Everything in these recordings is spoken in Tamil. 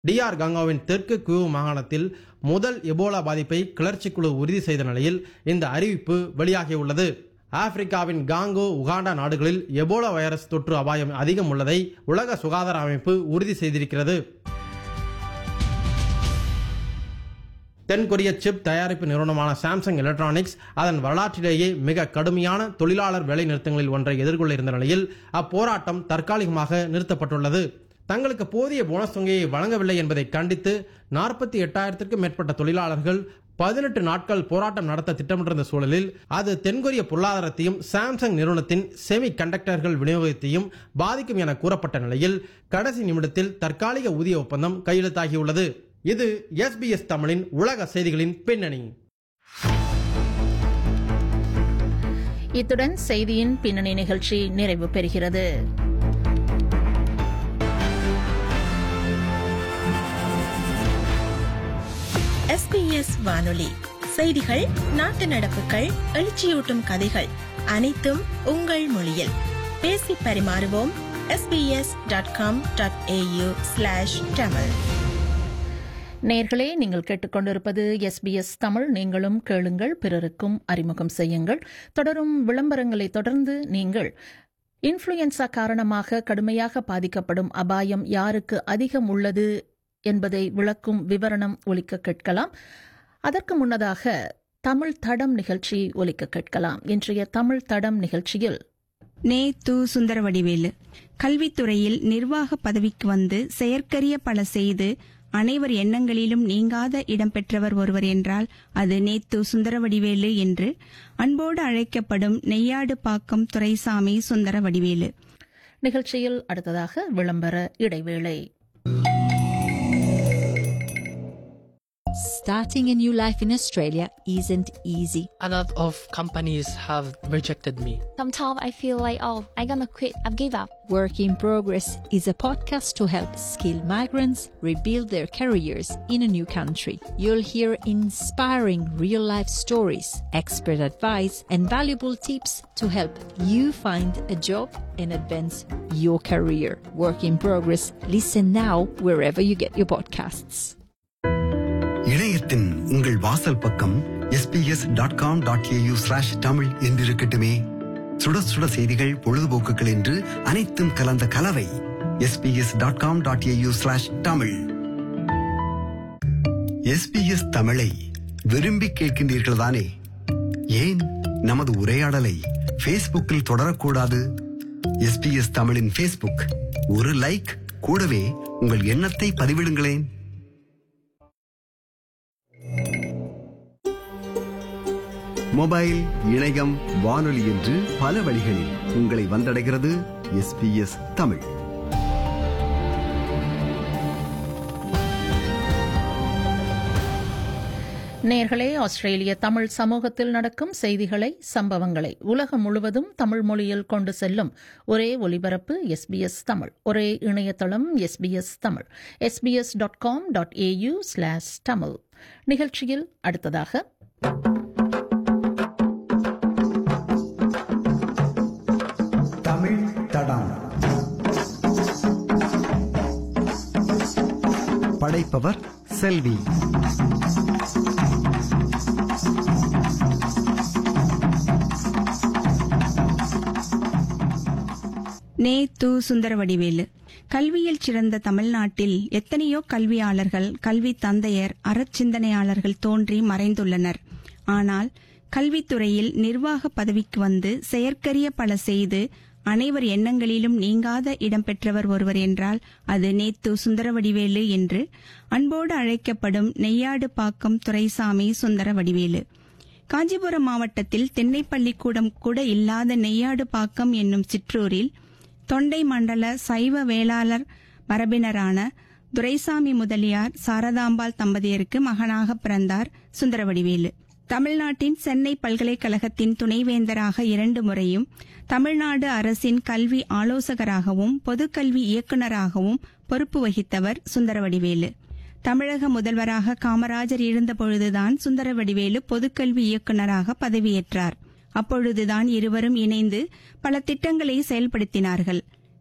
டிஆர் கங்காவின் தெற்கு கியூ மாகாணத்தில் முதல் எபோலா பாதிப்பை கிளர்ச்சி குழு உறுதி செய்த நிலையில் இந்த அறிவிப்பு வெளியாகியுள்ளது ஆப்பிரிக்காவின் காங்கோ உகாண்டா நாடுகளில் எபோலா வைரஸ் தொற்று அபாயம் அதிகம் உள்ளதை உலக சுகாதார அமைப்பு உறுதி செய்திருக்கிறது தென்கொரிய சிப் தயாரிப்பு நிறுவனமான சாம்சங் எலக்ட்ரானிக்ஸ் அதன் வரலாற்றிலேயே மிக கடுமையான தொழிலாளர் வேலை நிறுத்தங்களில் ஒன்றை எதிர்கொள்ள இருந்த நிலையில் அப்போராட்டம் தற்காலிகமாக நிறுத்தப்பட்டுள்ளது தங்களுக்கு போதிய போனஸ் தொகையை வழங்கவில்லை என்பதை கண்டித்து நாற்பத்தி எட்டாயிரத்திற்கும் மேற்பட்ட தொழிலாளர்கள் பதினெட்டு நாட்கள் போராட்டம் நடத்த திட்டமிட்டிருந்த சூழலில் அது தென்கொரிய பொருளாதாரத்தையும் சாம்சங் நிறுவனத்தின் செமி கண்டக்டர்கள் விநியோகத்தையும் பாதிக்கும் என கூறப்பட்ட நிலையில் கடைசி நிமிடத்தில் தற்காலிக ஊதிய ஒப்பந்தம் கையெழுத்தாகியுள்ளது இது எஸ்பிஎஸ் தமிழின் உலக செய்திகளின் பின்னணி இத்துடன் செய்தியின் பின்னணி நிகழ்ச்சி நிறைவு பெறுகிறது எஸ்பிஎஸ் வானொலி செய்திகள் நாட்டு நடப்புகள் எழுச்சியூட்டும் கதைகள் அனைத்தும் உங்கள் மொழியில் பேசி பரிமாறுவோம் SBS dot com dot AU slash Tamil நேர்களே நீங்கள் கேட்டுக்கொண்டிருப்பது எஸ்பிஎஸ் தமிழ் நீங்களும் கேளுங்கள் பிறருக்கும் அறிமுகம் செய்யுங்கள் தொடரும் விளம்பரங்களை தொடர்ந்து நீங்கள் இன்ஃப்ளூயன்சா காரணமாக கடுமையாக பாதிக்கப்படும் அபாயம் யாருக்கு அதிகம் உள்ளது என்பதை விளக்கும் விவரணம் ஒலிக்க கேட்கலாம் அதற்கு முன்னதாக தமிழ் தடம் நிகழ்ச்சி ஒலிக்க கேட்கலாம் இன்றைய தமிழ் தடம் நிகழ்ச்சியில் நே து சுந்தரவடிவேலு கல்வித்துறையில் நிர்வாக பதவிக்கு வந்து செயற்கரிய பல செய்து அனைவர் எண்ணங்களிலும் நீங்காத இடம்பெற்றவர் ஒருவர் என்றால் அது நேத்து சுந்தரவடிவேலு என்று அன்போடு அழைக்கப்படும் நெய்யாடு பாக்கம் துரைசாமி சுந்தரவடிவேலு நிகழ்ச்சியில் அடுத்ததாக விளம்பர இடைவேளை Starting a new life in Australia isn't easy. A lot of companies have rejected me. Sometimes I feel like, oh, I'm gonna quit, I've give up. Work in Progress is a podcast to help skilled migrants rebuild their careers in a new country. You'll hear inspiring real life stories, expert advice, and valuable tips to help you find a job and advance your career. Work in Progress. Listen now wherever you get your podcasts. இணையத்தின் உங்கள் வாசல் பக்கம் SBS dot com dot AU slash Tamil என்றிருக்கட்டுமே சுட சுட செய்திகள் பொழுதுபோக்குகள் என்று அனைத்தும் கலந்த கலவை SBS dot com dot AU slash Tamil SBS தமிழை விரும்பி கேட்கின்றீர்கள் தானே ஏன் நமது உரையாடலை ஃபேஸ்புக்கில் தொடரக்கூடாது எஸ்பிஎஸ் தமிழின் ஃபேஸ்புக் ஒரு லைக் கூடவே உங்கள் எண்ணத்தை பதிவிடுங்களேன் மொபைல் இணையம் வானொலி என்று பல வழிகளில் உங்களை வந்தடைகிறது எஸ்பிஎஸ் தமிழ் நேர்களே ஆஸ்திரேலிய தமிழ் சமூகத்தில் நடக்கும் செய்திகளை சம்பவங்களை உலகம் முழுவதும் தமிழ் மொழியில் கொண்டு செல்லும் ஒரே ஒலிபரப்பு எஸ்பிஎஸ் தமிழ் ஒரே இணையதளம் SBS Tamil SBS dot com dot AU slash Tamil நிகழ்ச்சியில் அடுத்ததாக தமிழ் தடம் படைப்பவர் செல்வி நே து சுந்தரவடிவேலு கல்வியில் சிறந்த தமிழ்நாட்டில் எத்தனையோ கல்வியாளர்கள் கல்வி தந்தையர் அறச்சிந்தனையாளர்கள் தோன்றி மறைந்துள்ளனர் ஆனால் கல்வித்துறையில் நிர்வாக பதவிக்கு வந்து செயற்கரிய பல செய்து அனைவர் எண்ணங்களிலும் நீங்காத இடம்பெற்றவர் ஒருவர் என்றால் அது நேத்து சுந்தரவடிவேலு என்று அன்போடு அழைக்கப்படும் நெய்யாடு பாக்கம் துரைசாமி சுந்தரவடிவேலு காஞ்சிபுரம் மாவட்டத்தில் தென்னைப்பள்ளிக்கூடம் கூட இல்லாத நெய்யாடு பாக்கம் என்னும் சிற்றூரில் தொண்டை மண்டல சைவ வேளாளர் மரபினரான துரைசாமி முதலியார் சாரதாம்பாள் தம்பதியருக்கு மகனாக பிறந்தார் சுந்தரவடிவேலு தமிழ்நாட்டின் சென்னை பல்கலைக்கழகத்தின் துணைவேந்தராக இரண்டு முறையும் தமிழ்நாடு அரசின் கல்வி ஆலோசகராகவும் பொதுக்கல்வி இயக்குநராகவும் பொறுப்பு வகித்தவர் சுந்தரவடிவேலு தமிழக முதல்வராக காமராஜர் இருந்தபொழுதுதான் சுந்தரவடிவேலு பொதுக்கல்வி இயக்குநராக பதவியேற்றார் அப்பொழுதுதான் இருவரும் இணைந்து பல திட்டங்களை செயல்படுத்தினார்கள்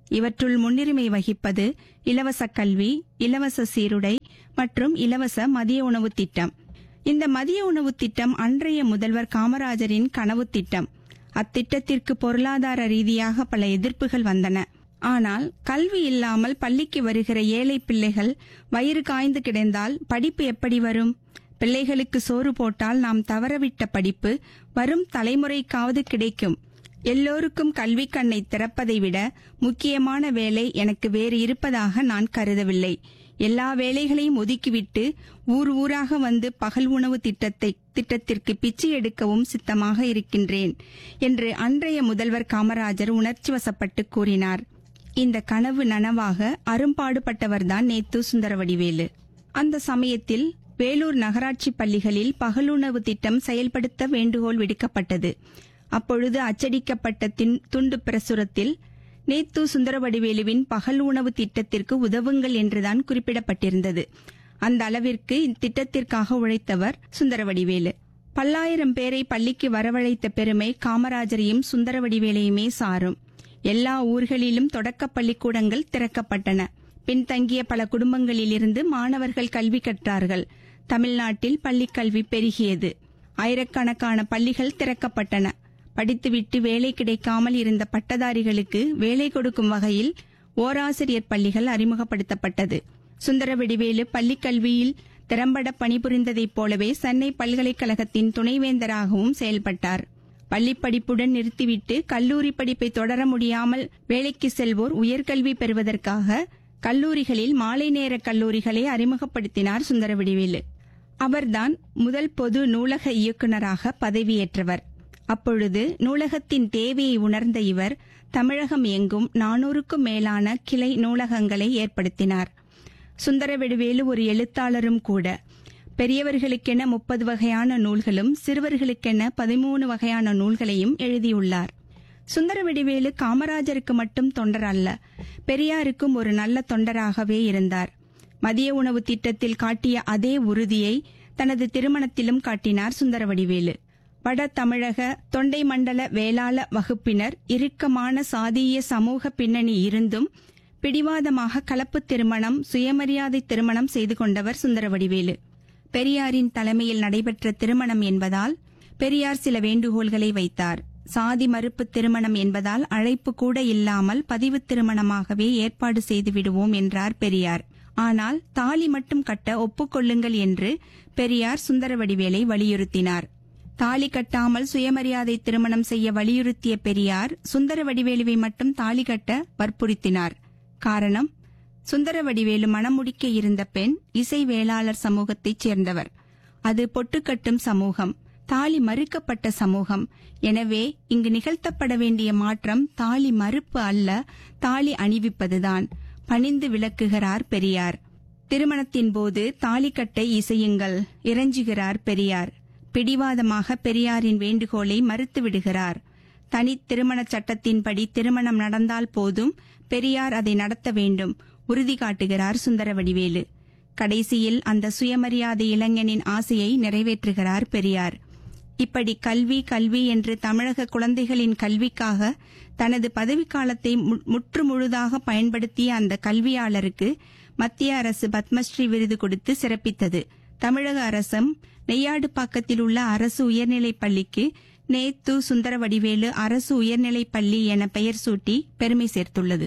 இவற்றுள் முன்னுரிமை வகிப்பது இலவச கல்வி இலவச சீருடை மற்றும் இலவச மதிய உணவு திட்டம் இந்த மதிய உணவு திட்டம் அன்றைய முதல்வர் காமராஜரின் கனவு திட்டம் அத்திட்டத்திற்கு பொருளாதார ரீதியாக பல எதிர்ப்புகள் வந்தன ஆனால் கல்வி இல்லாமல் பள்ளிக்கு வருகிற ஏழை பிள்ளைகள் வயிறு காய்ந்து கிடந்தால் படிப்பு எப்படி வரும் பிள்ளைகளுக்கு சோறு போட்டால் நாம் தவறவிட்ட படிப்பு வரும் தலைமுறைக்காவது கிடைக்கும் எல்லோருக்கும் கல்வி கண்ணை திறப்பதை விட முக்கியமான வேலை எனக்கு வேறு இருப்பதாக நான் கருதவில்லை எல்லா வேலைகளையும் ஒதுக்கிவிட்டு ஊர் ஊராக வந்து பகல் உணவு திட்டத்தை திட்டத்திற்கு பிச்சை எடுக்கவும் சித்தமாக இருக்கின்றேன் என்று அன்றைய முதல்வர் காமராஜர் உணர்ச்சி வசப்பட்டு கூறினார் இந்த கனவு நனவாக அரும்பாடுபட்டவர்தான் நேத்து சுந்தரவடிவேலு அந்த சமயத்தில் வேலூர் நகராட்சி பள்ளிகளில் பகலுணவு திட்டம் செயல்படுத்த வேண்டுகோள் விடுக்கப்பட்டது அப்பொழுது அச்சடிக்கப்பட்ட தின்- துண்டு பிரசுரத்தில் நேத்து சுந்தரவடிவேலுவின் பகல் உணவு திட்டத்திற்கு உதவுங்கள் என்றுதான் குறிப்பிடப்பட்டிருந்தது அந்த அளவிற்கு இத்திட்டத்திற்காக உழைத்தவர் சுந்தரவடிவேலு பல்லாயிரம் பேரை பள்ளிக்கு வரவழைத்த பெருமை காமராஜரையும் சுந்தரவடிவேலையுமே சாரும் எல்லா ஊர்களிலும் தொடக்கப் பள்ளிக்கூடங்கள் திறக்கப்பட்டன பின்தங்கிய பல குடும்பங்களிலிருந்து மாணவர்கள் கல்வி கற்றார்கள் தமிழ்நாட்டில் பள்ளிக் கல்வி பெருகியது ஆயிரக்கணக்கான பள்ளிகள் திறக்கப்பட்டன படித்துவிட்டு வேலை கிடைக்காமல் இருந்த பட்டதாரிகளுக்கு வேலை கொடுக்கும் வகையில் ஓராசிரியர் பள்ளிகள் அறிமுகப்படுத்தப்பட்டது சுந்தரவடிவேலு பள்ளிக் கல்வியில் திறம்பட பணிபுரிந்ததைப் போலவே சென்னை பல்கலைக்கழகத்தின் துணைவேந்தராகவும் செயல்பட்டார் பள்ளிப் படிப்புடன் நிறுத்திவிட்டு கல்லூரி படிப்பை தொடர முடியாமல் வேலைக்கு செல்வோர் உயர்கல்வி பெறுவதற்காக கல்லூரிகளில் மாலை நேர கல்லூரிகளை அறிமுகப்படுத்தினார் சுந்தரவடிவேலு அவர்தான் முதல் பொது நூலக இயக்குநராக பதவியேற்றவர் அப்பொழுது நூலகத்தின் தேவையை உணர்ந்த இவர் தமிழகம் எங்கும் நானூறுக்கும் மேலான கிளை நூலகங்களை ஏற்படுத்தினார் சுந்தரவெடுவேலு ஒரு எழுத்தாளரும் கூட பெரியவர்களுக்கென முப்பது வகையான நூல்களும் சிறுவர்களுக்கென பதிமூணு வகையான நூல்களையும் எழுதியுள்ளார் சுந்தரவெடிவேலு காமராஜருக்கு மட்டும் தொண்டர் அல்ல பெரியாருக்கும் ஒரு நல்ல தொண்டராகவே இருந்தார் மதிய உணவு திட்டத்தில் காட்டிய அதே உறுதியை தனது திருமணத்திலும் காட்டினார் சுந்தரவடிவேலு வட தமிழக தொண்டை மண்டல வேளாள வகுப்பினர் இறுக்கமான சாதிய சமூக பின்னணி இருந்தும் பிடிவாதமாக கலப்பு திருமணம் சுயமரியாதை திருமணம் செய்து கொண்டவர் சுந்தரவடிவேலு பெரியாரின் தலைமையில் நடைபெற்ற திருமணம் என்பதால் பெரியார் சில வேண்டுகோள்களை வைத்தார் சாதி மறுப்பு திருமணம் என்பதால் அழைப்பு கூட இல்லாமல் பதிவு திருமணமாகவே ஏற்பாடு செய்து விடுவோம் என்றார் பெரியார் ஆனால் தாலி மட்டும் கட்ட ஒப்புக்கொள்ளுங்கள் என்று பெரியார் சுந்தரவடிவேலை வலியுறுத்தினார் தாலி கட்டாமல் சுயமரியாதை திருமணம் செய்ய வலியுறுத்திய பெரியார் சுந்தரவடிவேலுவை மட்டும் தாலி கட்ட வற்புறுத்தினார் காரணம் சுந்தரவடிவேலு மணமுடிக்க இருந்த பெண் இசை வேளாளர் சமூகத்தைச் சேர்ந்தவர் அது பொட்டுக்கட்டும் சமூகம் தாலி மறுக்கப்பட்ட சமூகம் எனவே இங்கு நிகழ்த்தப்பட வேண்டிய மாற்றம் தாலி மறுப்பு அல்ல தாலி அணிவிப்பதுதான் பணிந்து விளக்குகிறார் பெரியார் திருமணத்தின் போது தாலி கட்டை இசையுங்கள் இறைஞ்சுகிறார் பெரியார் பிடிவாதமாக பெரியாரின் வேண்டுகோளை மறுத்து விடுகிறார் தனி திருமண சட்டத்தின்படி திருமணம் நடந்தால் போதும் பெரியார் அதை நடத்த வேண்டும் உறுதி காட்டுகிறார் சுந்தரவடிவேலு கடைசியில் அந்த சுயமரியாதை இளைஞனின் ஆசையை நிறைவேற்றுகிறார் பெரியார் இப்படி கல்வி கல்வி என்று தமிழக குழந்தைகளின் கல்விக்காக தனது பதவிக்காலத்தை மு- முற்றுமுழுதாக பயன்படுத்திய அந்த கல்வியாளருக்கு மத்திய அரசு பத்மஸ்ரீ விருது கொடுத்து சிறப்பித்தது தமிழக அரசும் நெய்யாடுப்பாக்கத்தில் உள்ள அரசு உயர்நிலைப் பள்ளிக்கு நேத்து சுந்தரவடிவேலு அரசு உயர்நிலைப் பள்ளி என பெயர் சூட்டி பெருமை சேர்த்துள்ளது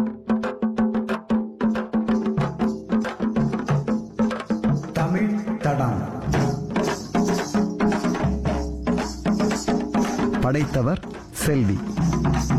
தமிழ் தடம் படைத்தவர் செல்வி